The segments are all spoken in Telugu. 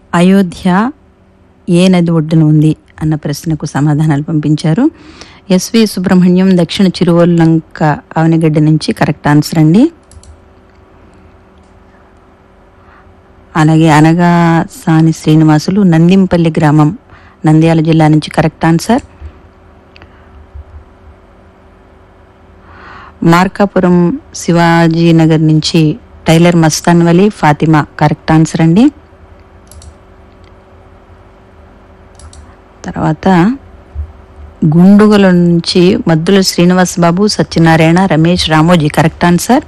అయోధ్య ఏ నది ఒడ్డున ఉంది అన్న ప్రశ్నకు సమాధానాలు పంపించారు ఎస్వి సుబ్రహ్మణ్యం దక్షిణ చిరువల్లంక అవనిగడ్డ నుంచి కరెక్ట్ ఆన్సర్ అండి అలాగే అనగా సాని శ్రీనివాసులు నందింపల్లి గ్రామం నంద్యాల జిల్లా నుంచి కరెక్ట్ ఆన్సర్ మార్కాపురం శివాజీనగర్ నుంచి tailor Mastan Vali Fatima correct answer అండి తర్వాత గుండుగల నుంచి మద్దుల శ్రీనివాస్ బాబు సత్యనారాయణ రమేష్ రామోజీ కరెక్ట్ ఆన్సర్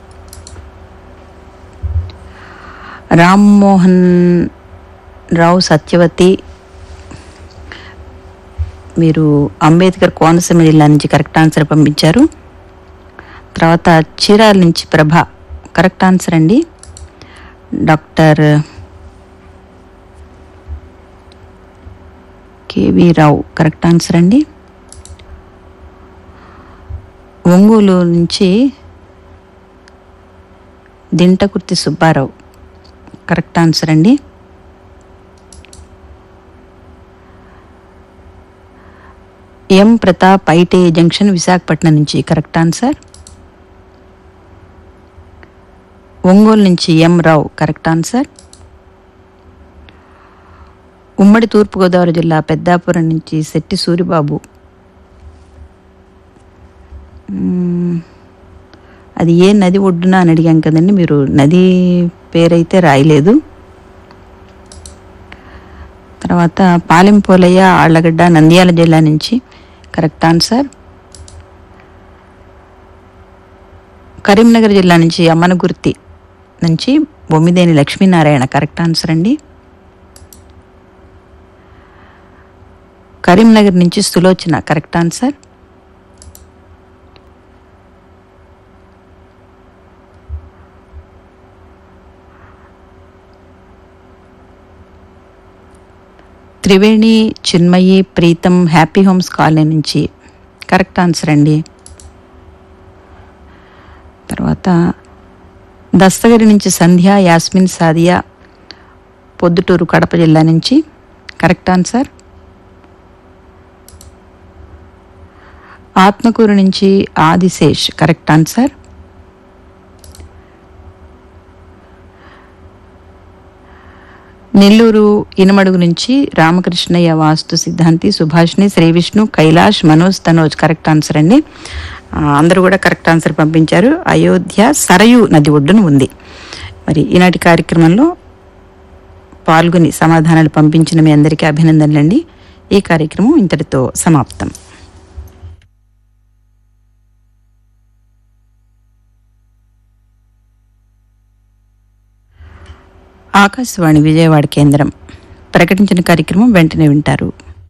రామ్మోహన్ రావు సత్యవతి మీరు అంబేద్కర్ కోనసీమ జిల్లా నుంచి కరెక్ట్ ఆన్సర్ పంపించారు తర్వాత చీరాల నుంచి ప్రభ కరెక్ట్ ఆన్సర్ అండి doctor K V Rao correct answer అండి ఒంగోలు నుంచి దింటకుర్తి సుబ్బారావు కరెక్ట్ ఆన్సర్ అండి M Pratap IT junction Visakhapatnam నుంచి కరెక్ట్ ఆన్సర్ ఒంగోలు నుంచి ఎం రావు కరెక్ట్ ఆన్సర్ ఉమ్మడి తూర్పుగోదావరి జిల్లా పెద్దాపురం నుంచి శెట్టి సూరిబాబు మ్మ్. అది ఏ నది ఒడ్డున అని అడిగాం కదండి మీరు నది పేరైతే రాయలేదు తర్వాత పాలెంపోలయ్య ఆళ్లగడ్డ నంద్యాల జిల్లా నుంచి కరెక్ట్ ఆన్సర్ కరీంనగర్ జిల్లా నుంచి అమ్మనగుర్తి నుంచి బొమ్మిదేని లక్ష్మీనారాయణ కరెక్ట్ ఆన్సర్ అండి కరీంనగర్ నుంచి Sulochana correct answer Triveni Chinmayi Preetham happy homes colony నుంచి కరెక్ట్ ఆన్సర్ అండి తర్వాత దస్తగిరి నుంచి సంధ్య యాస్మిన్ సాదియా పొద్దుటూరు కడప జిల్లా నుంచి కరెక్ట్ ఆన్సర్ ఆత్మకూరు నుంచి ఆదిశేష్ కరెక్ట్ ఆన్సర్ నెల్లూరు ఇనమడుగు నుంచి రామకృష్ణయ్య వాస్తు సిద్ధాంతి సుభాష్ని శ్రీ విష్ణు కైలాష్ మనోజ్ తనోజ్ కరెక్ట్ ఆన్సర్ అండి ఆ, అందరూ కూడా కరెక్ట్ ఆన్సర్ పంపించారు అయోధ్య సరయు నది ఒడ్డున ఉంది మరి ఈనాటి కార్యక్రమంలో పాల్గొని సమాధానాలు పంపించిన మీ అందరికీ అభినందనలండి ఈ కార్యక్రమం ఇంతటితో సమాప్తం ఆకాశవాణి విజయవాడ కేంద్రం ప్రకటించిన కార్యక్రమం వెంటనే వింటారు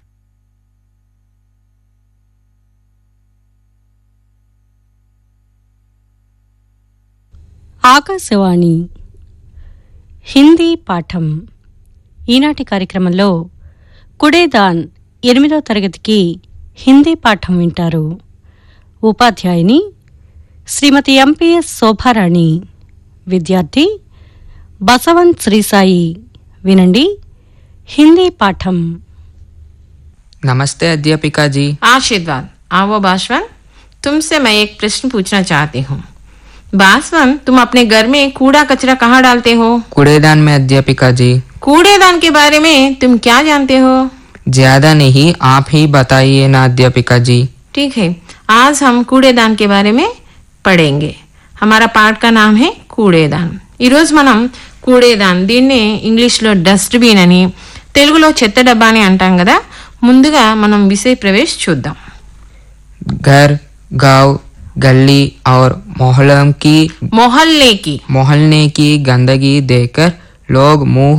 ఆకాశవాణి హిందీ పాఠం ఈనాటి కార్యక్రమంలో కుడేదాన్ ఎనిమిదో తరగతికి హిందీ పాఠం వింటారు ఉపాధ్యాయుని శ్రీమతి ఎంపీఎస్ శోభారాణి విద్యార్థి బసవంత్ శ్రీసాయి వినండి హిందీ పాఠం नमस्ते अध्यापिका जी आशीर्वाद आओ बासवन तुमसे मैं एक प्रश्न पूछना चाहती हूँ बासवन तुम अपने घर में कूड़ा कचरा कहाँ डालते हो कूड़ेदान में अध्यापिका जी कूड़ेदान के बारे में तुम क्या जानते हो ज्यादा नहीं आप ही बताइए ना अध्यापिका जी ठीक है आज हम कूड़ेदान के बारे में पढ़ेंगे हमारा पाठ का नाम है కూడేదాన్ ఈరోజు మనం కూడేదాన్ దీన్ని ఇంగ్లీష్లో డస్ట్బిన్ అని తెలుగులో చెత్త డబ్బా అని అంటాం కదా ముందుగా మనం విషయ ప్రవేశ్ చూద్దాం घर गांव गली और मोहल्लों की మొహల్లేకి मोहल्ले की गंदगी देखकर लोग मुंह